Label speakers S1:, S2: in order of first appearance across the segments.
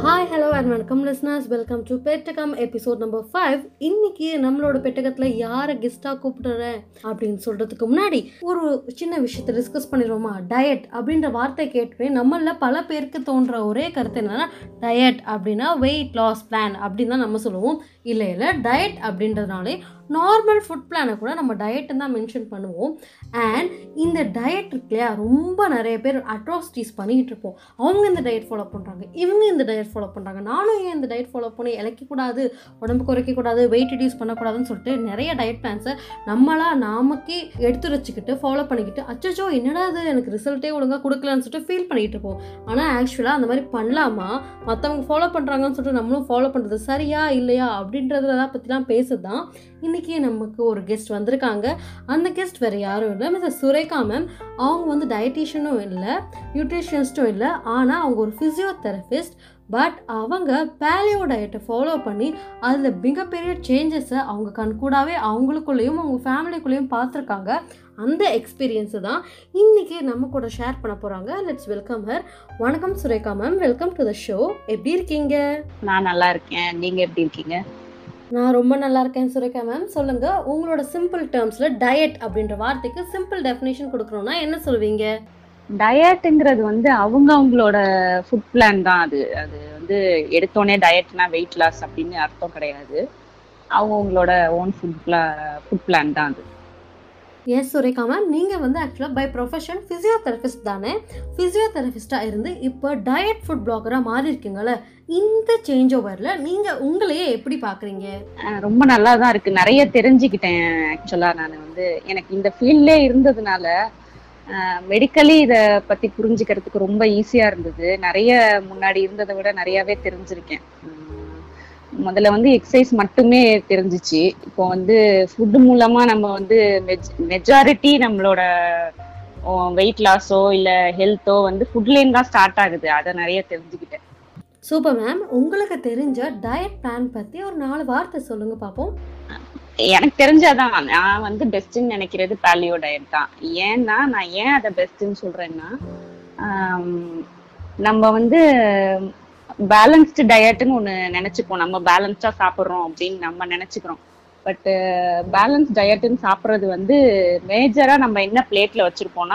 S1: hi hello and வணக்கம் listeners welcome to Pettagam episode number five இன்னைக்கு நம்மளோட பெட்டகத்தில் யாரை கெஸ்ட்டாக கூப்பிடுறேன் அப்படின்னு சொல்கிறதுக்கு முன்னாடி ஒரு சின்ன விஷயத்தை டிஸ்கஸ் பண்ணிடுவோமா டயட் அப்படின்ற வார்த்தை கேட்டுவே நம்மள பல பேருக்கு தோன்ற ஒரே கருத்து என்னன்னா டயட் அப்படின்னா வெயிட் லாஸ் பிளான் அப்படின்னு தான் நம்ம சொல்லுவோம் இல்லை இல்லை டயட் அப்படின்றதுனாலே நார்மல் ஃபுட் பிளானை கூட நம்ம டயட்டை தான் மென்ஷன் பண்ணுவோம் அண்ட் இந்த டயட் இருக்கு இல்லையா ரொம்ப நிறைய பேர் அட்ராசிட்டிஸ் பண்ணிக்கிட்டு இருப்போம் அவங்க இந்த டயட் ஃபாலோ பண்ணுறாங்க இவங்க இந்த டயட் ஃபாலோ பண்ணுறாங்க நானும் ஏன் இந்த டயட் ஃபாலோ பண்ணி இழைக்கக்கூடாது உடம்பு குறைக்கக்கூடாது வெயிட் ரெடியூஸ் பண்ணக்கூடாதுன்னு சொல்லிட்டு நிறைய டயட் பிளான்ஸை நம்மளா நாமக்கே எடுத்து வச்சுக்கிட்டு ஃபாலோ பண்ணிக்கிட்டு அச்சோ என்னடா அது எனக்கு ரிசல்ட்டே ஒழுங்காக கொடுக்கலன்னு சொல்லிட்டு ஃபீல் பண்ணிக்கிட்டு இருப்போம் ஆனால் ஆக்சுவலாக அந்த மாதிரி பண்ணலாமா மற்றவங்க ஃபாலோ பண்ணுறாங்கன்னு சொல்லிட்டு நம்மளும் ஃபாலோ பண்ணுறது சரியா இல்லையா அப்படின்றதெல்லாம் பற்றிலாம் பேசுறது தான் இன்றைக்கி நமக்கு ஒரு கெஸ்ட் வந்திருக்காங்க அந்த கெஸ்ட் வேறு யாரும் இல்லை மிஸ்டர் சுரேகா மேம் அவங்க வந்து டயட்டீஷியனும் இல்லை நியூட்ரிஷனிஸ்ட்டும் இல்லை ஆனால் அவங்க ஒரு ஃபிசியோதெரபிஸ்ட் பட் அவங்க பேலியோ டயட்டை ஃபாலோ பண்ணி அதில் மிகப்பெரிய சேஞ்சஸை அவங்க கண்கூடாவே அவங்களுக்குள்ளேயும் அவங்க ஃபேமிலிக்குள்ளேயும் பார்த்துருக்காங்க அந்த எக்ஸ்பீரியன்ஸு தான் இன்றைக்கி நம்ம கூட ஷேர் பண்ண போகிறாங்க லெட்ஸ் வெல்கம் ஹர் வணக்கம் Sureka ma'am welcome to the show எப்படி இருக்கீங்க
S2: நான் நல்லா இருக்கேன் நீங்க எப்படி இருக்கீங்க
S1: நான் ரொம்ப நல்லா இருக்கேன் சுரேகா மேம் சொல்லுங்க உங்களோட சிம்பிள் டேர்ம்ஸ்ல டயட் அப்படின்ற வார்த்தைக்கு சிம்பிள் டெஃபினேஷன் கொடுக்கணும்னா என்ன சொல்வீங்க
S2: டயட்டுங்கிறது வந்து அவங்க அவங்களோட ஃபுட் பிளான் தான் அது அது வந்து எடுத்தோடனே டயட்னா வெயிட் லாஸ் அப்படின்னு அர்த்தம் கிடையாது அவங்க அவங்களோட ஓன் ஃபுட் பிளா ஃபுட் பிளான் தான் அது
S1: எஸ் சுரேகா மேம் நீங்கள் வந்து ஆக்சுவலாக பை ப்ரொஃபஷன் ஃபிசியோதெரபிஸ்ட் தானே ஃபிசியோதெரபிஸ்டாக இருந்து இப்போ டயட் ஃபுட் பிளாகராக மாறி இருக்கீங்களே இந்த சேஞ்ச் ஓவரில் நீங்கள் உங்களையே எப்படி பார்க்குறீங்க
S2: அஹ் ரொம்ப நல்லா தான் இருக்கு நிறைய தெரிஞ்சுக்கிட்டேன் ஆக்சுவலா நான் வந்து எனக்கு இந்த ஃபீல்ட்லே இருந்ததுனால மெடிக்கலி இதை பத்தி புரிஞ்சுக்கிறதுக்கு ரொம்ப ஈஸியா இருந்தது நிறைய முன்னாடி இருந்ததை விட நிறையவே தெரிஞ்சிருக்கேன் உம் முதல்ல வந்து எக்ஸசைஸ் மட்டுமே தெரிஞ்சிச்சு இப்போ வந்து ஃபுட் மூலமா நம்ம வந்து மெஜாரிட்டி நம்மளோட வெயிட் லாஸோ இல்ல ஹெல்த்தோ வந்து ஃபுட்லேருந்து தான் ஸ்டார்ட் ஆகுது அதை நிறைய தெரிஞ்சுக்கிட்டேன்
S1: சூப்பர் மேம் உங்களுக்கு தெரிஞ்ச டயட் பிளான் பற்றி ஒரு நாலு வார்த்தை சொல்லுங்கள் பார்ப்போம்
S2: எனக்கு தெரிஞ்சதான் நான் வந்து பெஸ்ட்னு நினைக்கிறது பேலியோ டயட் தான் ஏன்னா நான் ஏன் அதை பெஸ்ட்னு சொல்றேன்னா ஆம், நம்ம வந்து பேலன்ஸ்டு டயட்னு ஒன்று நினைச்சுப்போம் நம்ம பேலன்ஸ்டா சாப்பிட்றோம் அப்படின்னு நம்ம நினைச்சுக்கிறோம் பட் பேலன்ஸ் டயட்னு சாப்பிட்றது வந்து மேஜரா நம்ம என்ன பிளேட்ல வச்சிருப்போம்னா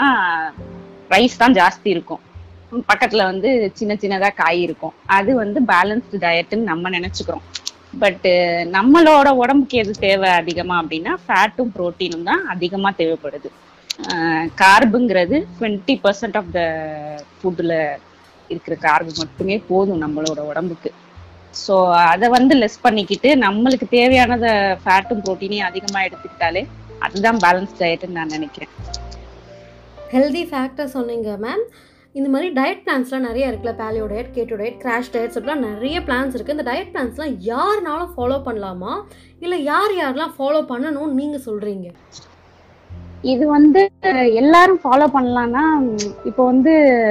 S2: ரைஸ் தான் ஜாஸ்தி இருக்கும் பக்கத்துல வந்து சின்ன சின்னதா காய் இருக்கும் அது வந்து பேலன்ஸ்டு டயட்னு நம்ம நினைச்சுக்கிறோம் பட் நம்மளோட உடம்புக்கு எது தேவை அதிகமா அப்படின்னா ஃபேட்டும் புரோட்டீனும் தான் அதிகமா தேவைப்படுது கார்புங்கிறது டுவெண்ட்டி பர்சன்ட் ஆஃப் த ஃபுட்டில் இருக்கிற கார்பு மட்டுமே போதும் நம்மளோட உடம்புக்கு ஸோ அதை வந்து லெஸ் பண்ணிக்கிட்டு நம்மளுக்கு தேவையானத ஃபேட்டும் புரோட்டீனையும் அதிகமாக எடுத்துக்கிட்டாலே அதுதான் பேலன்ஸ் டயட்னு நான் நினைக்கிறேன்
S1: ஹெல்தி ஃபேக்டர் சொன்னீங்க மேம் இந்த மாதிரி டயட் பிளான்ஸ்லாம் நிறைய இருக்குல்ல paleo diet keto diet crash diet சொல்லிட்டு நிறைய பிளான்ஸ் இருக்குது இந்த டயட் பிளான்ஸ்லாம் யாருனாலும் ஃபாலோ பண்ணலாமா இல்லை யார் யாரெல்லாம் ஃபாலோ பண்ணணும்னு நீங்கள் சொல்கிறீங்க
S2: இது வந்து எல்லாரும் ஃபாலோ பண்ணலாம்னா உம், இப்போ வந்து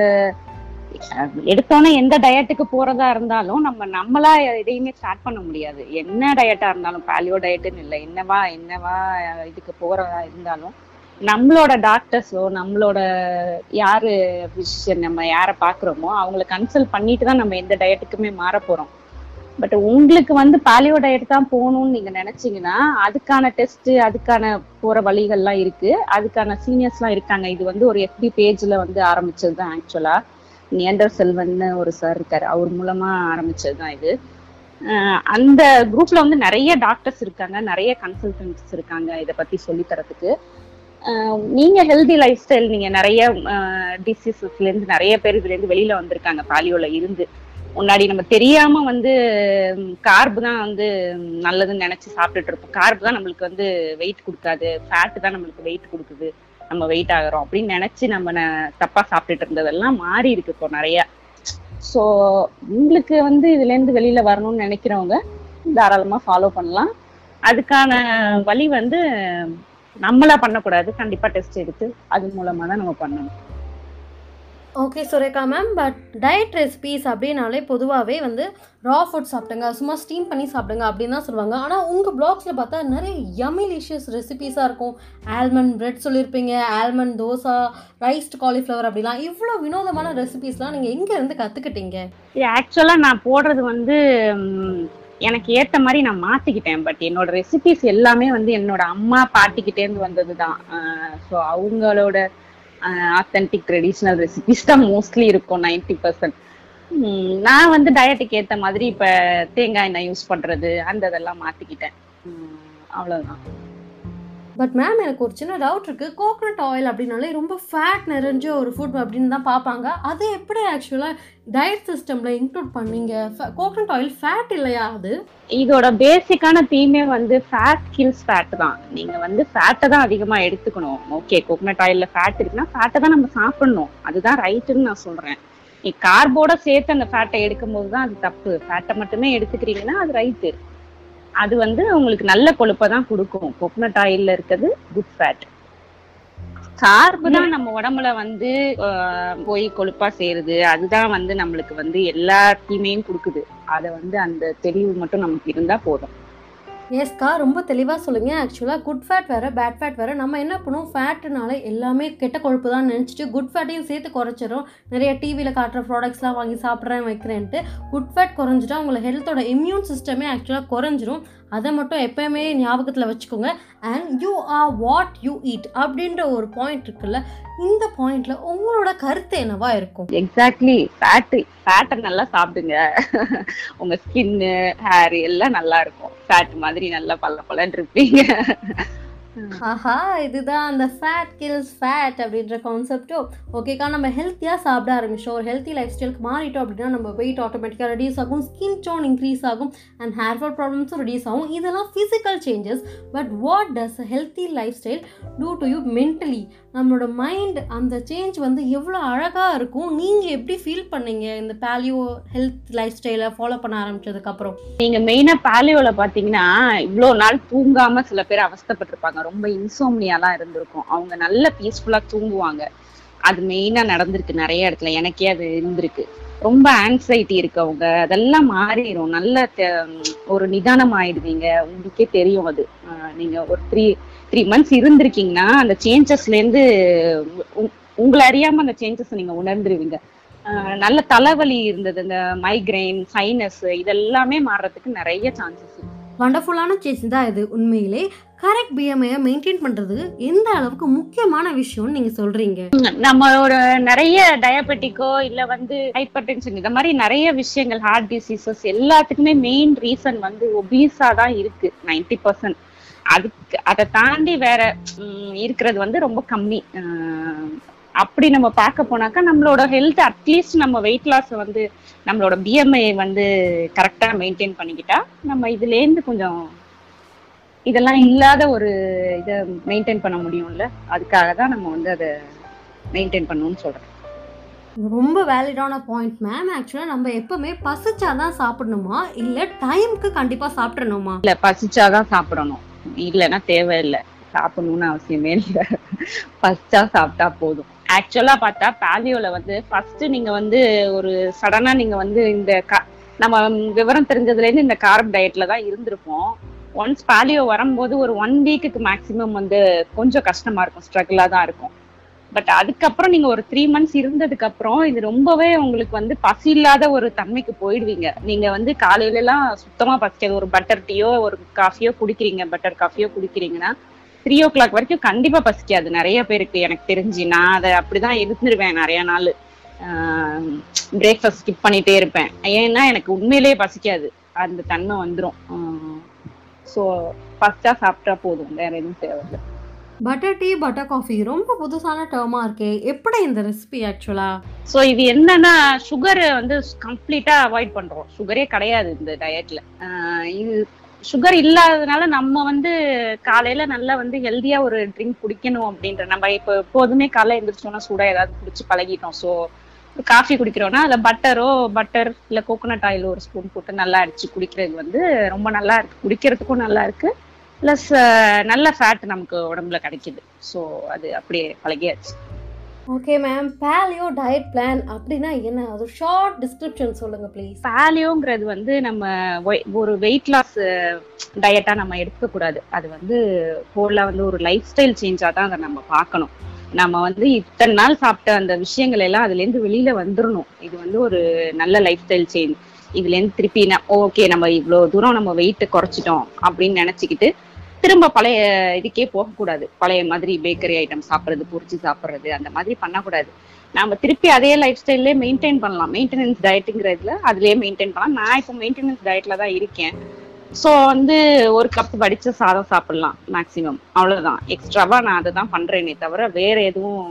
S2: அஹ், எடுத்தோன்னே எந்த டயட்டுக்கு போறதா இருந்தாலும் நம்ம நம்மளா எதையுமே ஸ்டார்ட் பண்ண முடியாது என்ன டயட்டா இருந்தாலும் பாலியோ டயட்டுன்னு இல்லை என்னவா என்னவா அஹ், இதுக்கு போறதா இருந்தாலும் நம்மளோட டாக்டர்ஸோ நம்மளோட யாரு பிசிஷியன் நம்ம யாரை பாக்குறோமோ அவங்கள கன்சல்ட் பண்ணிட்டு தான் நம்ம எந்த டயட்டுக்குமே மாற போறோம் பட் உங்களுக்கு வந்து பாலியோ டயட் தான் போகணும்னு நீங்க நினைச்சீங்கன்னா அதுக்கான டெஸ்ட் அதுக்கான போற வழிகள்லாம் இருக்கு அதுக்கான சீனியர்ஸ்லாம் இருக்காங்க இது வந்து ஒரு எஃபி பேஜ்ல வந்து ஆரம்பிச்சது தான் ஆக்சுவலா நியண்டர் செல்வன்னு ஒரு சார் இருக்காரு அவர் மூலமா ஆரம்பிச்சது தான் இது அஹ் அந்த குரூப்ல வந்து நிறைய டாக்டர்ஸ் இருக்காங்க நிறைய கன்சல்டன்ட்ஸ் இருக்காங்க இதை பத்தி சொல்லி தரதுக்கு அஹ் நீங்க ஹெல்தி லைஃப் ஸ்டைல் நீங்க நிறைய டிசீசஸ்ல இருந்து நிறைய பேர் இதுல இருந்து வெளியில வந்திருக்காங்க பாலியோல இருந்து முன்னாடி நம்ம தெரியாம வந்து கார்பு தான் வந்து ம், நல்லதுன்னு நினைச்சு சாப்பிட்டுட்டு இருப்போம் கார்பு தான் நம்மளுக்கு வந்து வெயிட் கொடுக்காது ஃபேட் தான் நம்மளுக்கு வெயிட் கொடுக்குது நம்ம வெயிட் ஆகுறோம் அப்படின்னு நினைச்சு நம்ம ந- தப்பா சாப்பிட்டுட்டு இருந்ததெல்லாம் மாறி இருக்கு இப்போ நிறைய ஸோ உங்களுக்கு வந்து இதுல இருந்து வெளியில வரணும்னு நினைக்கிறவங்க தாராளமா ஃபாலோ பண்ணலாம் அதுக்கான வழி வந்து நம்மளா பண்ணக்கூடாது கண்டிப்பா டெஸ்ட் எடுத்து அது மூலமா தான் நம்ம பண்ணணும்
S1: okay Sureka ma'am but diet recipes அப்படின்னாலே பொதுவாகவே வந்து ரா ஃபுட் சாப்பிடுங்க சும்மா ஸ்டீம் பண்ணி சாப்பிடுங்க அப்படின்னு தான் சொல்லுவாங்க ஆனால் உங்கள் பிளாக்ஸில் பார்த்தா நிறைய யமிலிஷியஸ் ரெசிபீஸாக இருக்கும் ஆல்மண்ட் பிரெட் சொல்லியிருப்பீங்க ஆல்மண்ட் தோசா ரைஸ்ட் காலிஃப்ளவர் அப்படிலாம் இவ்வளோ வினோதமான ரெசிபீஸ்லாம் நீங்கள் எங்கேருந்து கற்றுக்கிட்டீங்க
S2: இது ஆக்சுவலா நான் போடுறது வந்து ம், எனக்கு ஏத்த மாதிரி நான் மாத்திக்கிட்டேன் பட் என்னோட ரெசிபிஸ் எல்லாமே வந்து என்னோட அம்மா பாட்டிக்கிட்டே இருந்து வந்ததுதான் ஸோ அவங்களோட ஆத்தென்டிக் ட்ரெடிஷ்னல் ரெசிபிஸ் தான் மோஸ்ட்லி இருக்கும் நைன்டி பர்சன்ட் நான் வந்து டயட்டுக்கு ஏத்த மாதிரி இப்ப தேங்காய் எண்ணெய் யூஸ் பண்றது அந்த இதெல்லாம் மாத்திக்கிட்டேன் ம், அவ்வளவுதான்
S1: பட் மேம் எனக்கு ஒரு சின்ன டவுட் இருக்குது கோகனட் ஆயில் அப்படின்னாலே ரொம்ப ஃபேட் நிறைஞ்ச ஒரு ஃபுட் அப்படின்னு தான் பார்ப்பாங்க அது எப்படி ஆக்சுவலாக டயட் சிஸ்டமில் இன்க்ளூட் பண்ணீங்க கோகனட் ஆயில் ஃபேட் இல்லையா அது
S2: இதோட பேசிக்கான தீமே வந்து ஃபேட் கில்ஸ் ஃபேட் தான் நீங்க வந்து ஃபேட்டை தான் அதிகமா எடுத்துக்கணும் ஓகே கோகனட் ஆயில்ல ஃபேட் இருக்குன்னா ஃபேட்டை தான் நம்ம சாப்பிடணும் அதுதான் ரைட்டுன்னு நான் சொல்றேன் நீ கார்போட சேர்த்து அந்த ஃபேட்டை எடுக்கும் போது தான் அது தப்பு ஃபேட்டை மட்டுமே எடுத்துக்கிறீங்கன்னா அது ரைட்டு அது வந்து உங்களுக்கு நல்ல கொழுப்பை தான் கொடுக்கும் கோகனட் ஆயில்ல இருக்கிறது குட் ஃபேட் கார்பு தான் நம்ம உடம்புல வந்து ஆஹ், போய் கொழுப்பா சேருது அதுதான் வந்து நம்மளுக்கு வந்து எல்லா தீமையும் கொடுக்குது அதை வந்து அந்த தெளிவு மட்டும் நமக்கு இருந்தா போதும்
S1: எஸ்க்கா ரொம்ப தெளிவாக சொல்லுங்க ஆக்சுவலாக குட் ஃபேட் வேறு பேட் ஃபேட் வேறு நம்ம என்ன பண்ணுவோம் ஃபேட்டுனால எல்லாமே கெட்ட கொழுப்பு தான் நினச்சிட்டு குட் ஃபேட்டையும் சேர்த்து குறைச்சிரும் நிறைய டிவியில் காட்டுற ப்ராடக்ட்ஸ்லாம் வாங்கி சாப்பிட்றேன் வைக்கிறேன்ட்டு குட் ஃபேட் குறைஞ்சிட்டா உங்களை ஹெல்த்தோட இம்யூன் சிஸ்டமே ஆக்சுவலாக குறைஞ்சிரும் அதை மட்டும் எப்பயுமே ஞாபகத்தில் வச்சுக்கோங்க and you are what you eat அப்படின்ற ஒரு பாயிண்ட் இருக்குல்ல இந்த பாயிண்ட்ல உங்களோட கருத்து என்னவா இருக்கும்
S2: எக்ஸாக்ட்லி ஃபேட்டு ஃபேட்டை நல்லா சாப்பிடுங்க உங்க ஸ்கின்னு ஹேர் எல்லாம் நல்லா இருக்கும் ஃபேட் மாதிரி நல்லா பல்ல பல்லன்னு இருப்பீங்க
S1: ஆஹா இதுதான் அந்த ஃபேட் கில்ஸ் ஃபேட் அப்படின்ற கான்செப்டோ ஓகேக்கா நம்ம ஹெல்த்தியாக சாப்பிட ஆரம்பிச்சோம் ஒரு ஹெல்த்தி லைஃப் ஸ்டைலுக்கு மாறிட்டோம் அப்படின்னா நம்ம வெயிட் ஆட்டோமேட்டிக்காக ரெடியூஸ் ஆகும் ஸ்கின் டோன் இன்க்ரீஸ் ஆகும் அண்ட் ஹேர் ஃபால் ப்ராப்ளம்ஸும் ரெடியூஸ் ஆகும் இதெல்லாம் physical changes but what does healthy lifestyle do to you mentally நம்மளோட மைண்ட் அந்த சேஞ்ச் வந்து எவ்வளோ அழகாக இருக்கும் நீங்கள் எப்படி ஃபீல் பண்ணீங்க இந்த பேலியோ ஹெல்த் லைஃப் ஸ்டைலை ஃபாலோ பண்ண ஆரம்பிச்சதுக்கப்புறம்
S2: நீங்க மெயினா பாலியோல பாத்தீங்கன்னா இவ்வளவு நாள் தூங்காம சில பேர் அவஸ்தைப்பட்டிருப்பாங்க ரொம்ப இன்சோம்னியாலாம் இருந்திருக்கும் அவங்க நல்ல பீஸ்ஃபுல்லா தூங்குவாங்க அது மெயினா நடந்திருக்கு நிறைய இடத்துல எனக்கே அது இருந்திருக்கு ரொம்ப ஆன்சைட்டி இருக்கவங்க அதெல்லாம் மாறிடும் நல்ல தெ- ஒரு நிதானம் ஆயிடுவீங்க உங்களுக்கே தெரியும் அது ஆஹ் நீங்க ஒரு த்ரீ த்ரீ மந்த்ஸ் இருந்திருக்கீங்கன்னா அந்த சேஞ்சஸ்ல இருந்து உ- உ- உங்களை அறியாம அந்த சேஞ்சஸ் நீங்க உணர்ந்துருவீங்க ஆஹ் நல்ல தலைவலி இருந்தது இந்த மைக்ரைன் சைனஸ் இதெல்லாமே மாறுறதுக்கு நிறைய சான்சஸ் இருக்கு
S1: வண்டர்ஃபுல்லான சேஞ்ச் தான் இது உண்மையிலே கரெக்ட் பிஎம்ஐயை மெயின்டைன் பண்ணுறது எந்த அளவுக்கு முக்கியமான விஷயம்னு நீங்கள் சொல்கிறீங்க
S2: நம்மளோட நிறைய டயபெட்டிக்கோ இல்ல வந்து ஹைப்பர் டென்ஷன் இந்த மாதிரி நிறைய விஷயங்கள் ஹார்ட் டிசீசஸ் எல்லாத்துக்குமே மெயின் ரீசன் வந்து ஒபீஸா தான் இருக்கு நைன்டி பர்சன்ட் அதுக்கு அதை தாண்டி வேற உம், இருக்கிறது வந்து ரொம்ப கம்மி ஆஹ், அப்படி நம்ம பார்க்க போனாக்கா நம்மளோட ஹெல்த் அட்லீஸ்ட் நம்ம வெயிட் லாஸ் வந்து நம்மளோட பிஎம்ஐ வந்து கரெக்டா மெயின்டைன் பண்ணிக்கிட்டா நம்ம இதுல இருந்து கொஞ்சம் இதெல்லாம் இல்லாத ஒரு இதை மெயின்டைன் பண்ண முடியும்ல அதுக்காக தான் நம்ம வந்து அதை மெயின்டைன் பண்ணணும்னு சொல்றேன்
S1: ரொம்ப வேலிடான பாயிண்ட் மேம் ஆக்சுவலாக நம்ம எப்பவுமே பசிச்சாதான் சாப்பிடணுமா இல்லை டைம்க்கு கண்டிப்பாக சாப்பிட்றணுமா
S2: இல்ல பசிச்சாதான் சாப்பிடணும் இல்லைன்னா தேவையில்லை சாப்பிடணும்னு அவசியமே இல்லை பசிச்சா சாப்பிட்டா போதும் ஆக்சுவலா பார்த்தா பாலியோல வந்து ஃபர்ஸ்ட் நீங்க வந்து ஒரு சடனா நீங்க வந்து இந்த க- நம்ம விவரம் தெரிஞ்சதுல இருந்து இந்த கார்ப் டயட்ல தான் இருந்திருப்போம் ஒன்ஸ் பாலியோ வரும்போது ஒரு ஒன் வீக்குக்கு மேக்சிமம் வந்து கொஞ்சம் கஷ்டமா இருக்கும் ஸ்ட்ரகிளா தான் இருக்கும் பட் அதுக்கப்புறம் நீங்க ஒரு த்ரீ மந்த்ஸ் இருந்ததுக்கு அப்புறம் இது ரொம்பவே உங்களுக்கு வந்து பசி இல்லாத ஒரு தன்மைக்கு போயிடுவீங்க நீங்க வந்து காலையில எல்லாம் சுத்தமா பசிக்காது ஒரு பட்டர் டீயோ ஒரு காஃபியோ குடிக்கிறீங்க பட்டர் காஃபியோ குடிக்கிறீங்கன்னா த்ரீ ஓ கிளாக் வரைக்கும் கண்டிப்பா பசிக்காது நிறைய பேருக்கு எனக்கு தெரிஞ்சு நான் அதை அப்படிதான் இருந்துருவேன் நிறைய நாள் பிரேக்ஃபாஸ்ட் ஸ்கிப் பண்ணிட்டே இருப்பேன் ஏன்னா எனக்கு உண்மையிலேயே பசிக்காது அந்த தன்மை வந்துடும் ஸோ ஃபர்ஸ்டா சாப்பிட்டா போதும் வேற எதுவும் தேவையில்லை
S1: பட்டர் டீ பட்டர் காஃபி ரொம்ப புதுசான டேர்மாக இருக்கே எப்படி இந்த ரெசிபி ஆக்சுவலாக
S2: ஸோ இது என்னன்னா சுகர் வந்து கம்ப்ளீட்டா அவாய்ட் பண்றோம் சுகரே கிடையாது இந்த டயட்ல இது சுகர் இல்லாததுனால நம்ம வந்து காலையில நல்லா வந்து ஹெல்தியா ஒரு ட்ரிங்க் குடிக்கணும் அப்படின்ற நம்ம இப்போ எப்போதுமே காலைல எழுந்திரிச்சோம்னா சூடா ஏதாவது குடிச்சு பழகிட்டோம் ஸோ காஃபி குடிக்கிறோம்னா அதுல பட்டரோ பட்டர் இல்ல கோகோனட் ஆயில் ஒரு ஸ்பூன் போட்டு நல்லா அடிச்சு குடிக்கிறது வந்து ரொம்ப நல்லா இருக்கு குடிக்கிறதுக்கும் நல்லா இருக்கு ப்ளஸ் நல்ல ஃபேட் நமக்கு உடம்புல கிடைக்குது ஸோ அது அப்படியே பழகியாச்சு
S1: okay ma'am paleo diet plan அப்படின்னா என்ன அது ஷார்ட் டிஸ்கிரிப்ஷன் சொல்லுங்க ப்ளீஸ்
S2: பேலியோங்கிறது வந்து நம்ம ஒய்- ஒரு வெயிட் லாஸ் டயட்டா நம்ம எடுக்க கூடாது அது வந்து ஹோலா வந்து ஒரு லைஃப் ஸ்டைல் சேஞ்சா தான் அதை நம்ம பார்க்கணும் நம்ம வந்து இத்தனை நாள் சாப்பிட்ட அந்த விஷயங்கள் எல்லாம் அதுல இருந்து வெளியில வந்துடணும் இது வந்து ஒரு நல்ல லைஃப் ஸ்டைல் சேஞ்ச் இதுல இருந்து திருப்பி ஓகே நம்ம இவ்வளவு தூரம் நம்ம வெயிட் குறைச்சிட்டோம் அப்படின்னு நினைச்சுக்கிட்டு திரும்ப பழைய இதுக்கே போகக்கூடாது பழைய மாதிரி பேக்கரி ஐட்டம் சாப்பிட்றது பொரிச்சு சாப்பிட்றது அந்த மாதிரி பண்ணக்கூடாது நாம திருப்பி அதே லைஃப் ஸ்டைல்லே மெயின்டைன் பண்ணலாம் மெயின்டெனன்ஸ் டயட்டுங்கிறதுல அதுலயே மெயின்டைன் பண்ணலாம் நான் இப்போ மெயின்டெனன்ஸ் டயட்ல தான் இருக்கேன் ஸோ வந்து ஒரு கப் வடிச்ச சாதம் சாப்பிடலாம் மேக்ஸிமம் அவ்வளவுதான் எக்ஸ்ட்ராவா நான் அதை தான் பண்றேனே தவிர வேற எதுவும்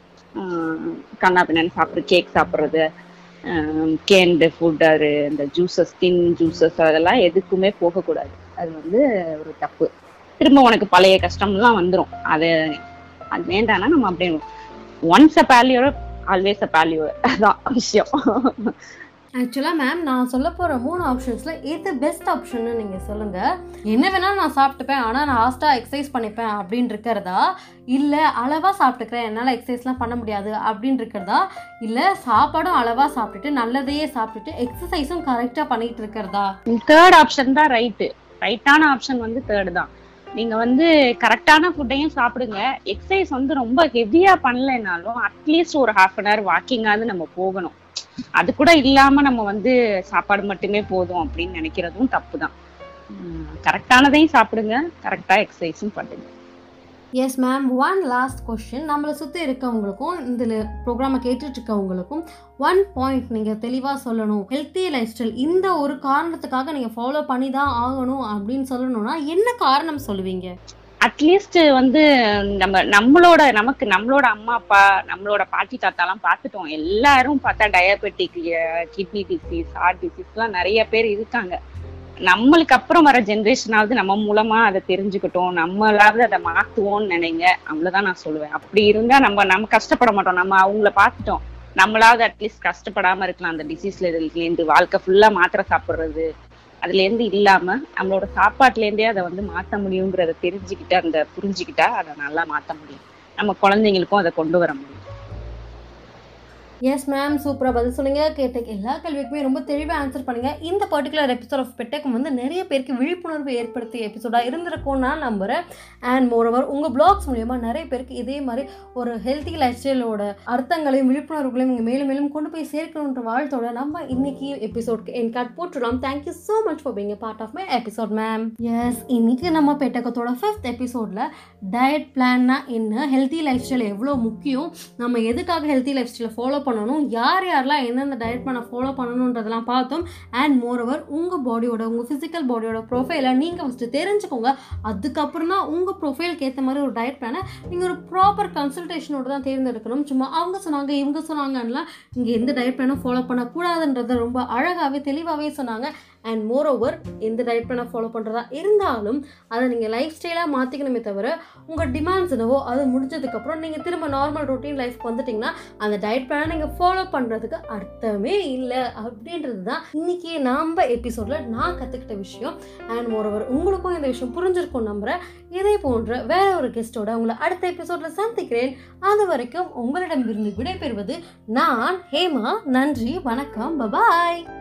S2: கண்ணா பின்னான்னு சாப்பிட்றது கேக் சாப்பிட்றது கேண்டு ஃபுட் அது இந்த ஜூசஸ் டின் ஜூசஸ் அதெல்லாம் எதுக்குமே போகக்கூடாது அது வந்து ஒரு தப்பு திரும்ப உனக்கு பழைய கஷ்டம்லாம் வந்துடும் அது அது வேண்டாம்னா நம்ம அப்படியே once uh paleo always uh paleo அதான் விஷயம்
S1: ஆக்சுவலாக மேம் நான் சொல்ல போகிற மூணு ஆப்ஷன்ஸில் எது பெஸ்ட் ஆப்ஷன்னு நீங்கள் சொல்லுங்கள் என்ன வேணாலும் நான் சாப்பிட்டுப்பேன் ஆனால் நான் லாஸ்ட்டாக எக்ஸசைஸ் பண்ணிப்பேன் அப்படின்னு இருக்கிறதா இல்லை அளவாக சாப்பிட்டுக்கிறேன் என்னால் எக்ஸசைஸ்லாம் பண்ண முடியாது அப்படின்னு இருக்கிறதா இல்லை சாப்பாடும் அளவாக சாப்பிட்டுட்டு நல்லதையே சாப்பிட்டுட்டு எக்ஸசைஸும் கரெக்டாக பண்ணிட்டு இருக்கிறதா
S2: தேர்ட் ஆப்ஷன் தான் ரைட்டு ரைட்டான ஆப்ஷன் வந்து தேர்ட் தான் நீங்க வந்து கரெக்டான ஃபுட்டையும் சாப்பிடுங்க எக்ஸசைஸ் வந்து ரொம்ப ஹெவியா பண்ணலைனாலும் அட்லீஸ்ட் ஒரு ஹாஃப் அன் ஹவர் வாக்கிங்காவது நம்ம போகணும் அது கூட இல்லாம நம்ம வந்து சாப்பாடு மட்டுமே போதும் அப்படின்னு நினைக்கிறதும் தப்பு தான் கரெக்டானதையும் சாப்பிடுங்க கரெக்டா எக்ஸசைஸும் பண்ணுங்க
S1: yes ma'am one last question நம்மளை சுற்றி இருக்கவங்களுக்கும் இதில் ப்ரோக்ராமை கேட்டுட்டு இருக்கவங்களுக்கும் ஒன் பாயிண்ட் நீங்கள் தெளிவாக சொல்லணும் ஹெல்த்தி லைஃப் ஸ்டைல் இந்த ஒரு காரணத்துக்காக நீங்கள் ஃபாலோ பண்ணி தான் ஆகணும் அப்படின்னு சொல்லணும்னா என்ன காரணம் சொல்லுவீங்க
S2: அட்லீஸ்ட் வந்து நம்ம நம்மளோட நமக்கு நம்மளோட அம்மா அப்பா நம்மளோட பாட்டி தாத்தாலாம் பார்த்துட்டோம் எல்லாரும் பார்த்தா டயபெட்டிக் கிட்னி டிசீஸ் ஹார்ட் டிசீஸ்லாம் நிறைய பேர் இருக்காங்க நம்மளுக்கு அப்புறம் வர ஜென்ரேஷனாவது நம்ம மூலமா அதை தெரிஞ்சுக்கிட்டோம் நம்மளாவது அதை மாத்துவோம்னு நினைங்க அவ்வளவுதான் நான் சொல்லுவேன் அப்படி இருந்தா நம்ம நம்ம கஷ்டப்பட மாட்டோம் நம்ம அவங்கள பார்த்துட்டோம் நம்மளாவது அட்லீஸ்ட் கஷ்டப்படாம இருக்கலாம் அந்த டிசீஸ்ல இருந்து வாழ்க்கை ஃபுல்லா மாத்திரை சாப்பிடுறது அதுல இருந்து இல்லாம நம்மளோட சாப்பாட்டுல இருந்தே அதை வந்து மாத்த முடியுங்கிறத தெரிஞ்சுக்கிட்டு அந்த புரிஞ்சுக்கிட்டா அதை நல்லா மாத்த முடியும் நம்ம குழந்தைங்களுக்கும் அதை கொண்டு வர முடியும்
S1: எஸ் மேம் சூப்பராக பதில் சொன்னீங்க கேட்ட எல்லா கேள்விக்குமே ரொம்ப தெளிவாக ஆன்சர் பண்ணுங்க இந்த பர்டிகுலர் எபிசோட் ஆஃப் பெட்டகம் வந்து நிறைய பேருக்கு விழிப்புணர்வு ஏற்படுத்திய எபிசோடாக இருந்திருக்கும் நான் நம்புகிறேன் அண்ட் மோரோவர் உங்கள் பிளாக்ஸ் மூலயமா நிறைய பேருக்கு இதே மாதிரி ஒரு ஹெல்த்தி லைஃப் ஸ்டைலோட அர்த்தங்களையும் விழிப்புணர்வுகளையும் நீங்கள் மேலும் மேலும் கொண்டு போய் சேர்க்கணுன்ற வாழ்த்தோட நம்ம இன்னைக்கு எபிசோட்க்கு என் கார்ட் போட்டுடலாம் thank you so much for being part of my episode ma'am yes இன்னைக்கு நம்ம பெட்டகத்தோட ஃபிஃப்த் எபிசோடில் டயட் பிளான்னா என்ன ஹெல்த்தி லைஃப் ஸ்டைல் எவ்வளோ முக்கியம் நம்ம எதுக்காக ஹெல்த்தி லைஃப் ஸ்டைலை ஃபாலோ பண்ணணும் யார் யாரெல்லாம் எந்தெந்த டயட் பிளானை ஃபாலோ பண்ணணுன்றதெல்லாம் பார்த்தோம் அண்ட் மோரோவர் உங்கள் பாடியோட உங்கள் ஃபிசிக்கல் பாடியோட ப்ரொஃபைலை நீங்கள் ஃபஸ்ட்டு தெரிஞ்சுக்கோங்க அதுக்கப்புறம் தான் உங்கள் ப்ரொஃபைலுக்கு ஏற்ற மாதிரி ஒரு டயட் பிளானை நீங்கள் ஒரு ப்ராப்பர் கன்சல்டேஷனோட தான் தேர்ந்தெடுக்கணும் சும்மா அவங்க சொன்னாங்க இவங்க சொன்னாங்கலாம் இங்கே எந்த டயட் பிளானும் ஃபாலோ பண்ணக்கூடாதுன்றத ரொம்ப அழகாகவே தெளிவாகவே சொன்னாங்க அண்ட் மோரோவர் எந்த டயட் பிளானை ஃபாலோ பண்ணுறதா இருந்தாலும் அதை நீங்கள் லைஃப் ஸ்டைலாக மாற்றிக்கணுமே தவிர உங்கள் டிமாண்ட்ஸ் என்னவோ அது முடிஞ்சதுக்கப்புறம் நீங்கள் திரும்ப நார்மல் ரொட்டீன் லைஃப்க்கு வந்துட்டிங்கன்னா அந்த டயட் பிளானை நீங்கள் ஃபாலோ பண்ணுறதுக்கு அர்த்தமே இல்லை அப்படின்றது தான் இன்றைக்கி நாம் எபிசோடில் நான் கற்றுக்கிட்ட விஷயம் அண்ட் மோரோவர் உங்களுக்கும் இந்த விஷயம் புரிஞ்சிருக்கும் நம்புகிறேன் இதே போன்ற வேற ஒரு கெஸ்ட்டோட உங்களை அடுத்த எபிசோடில் சந்திக்கிறேன் அது வரைக்கும் உங்களிடமிருந்து விடைபெறுவது நான் ஹேமா நன்றி வணக்கம் பபாய்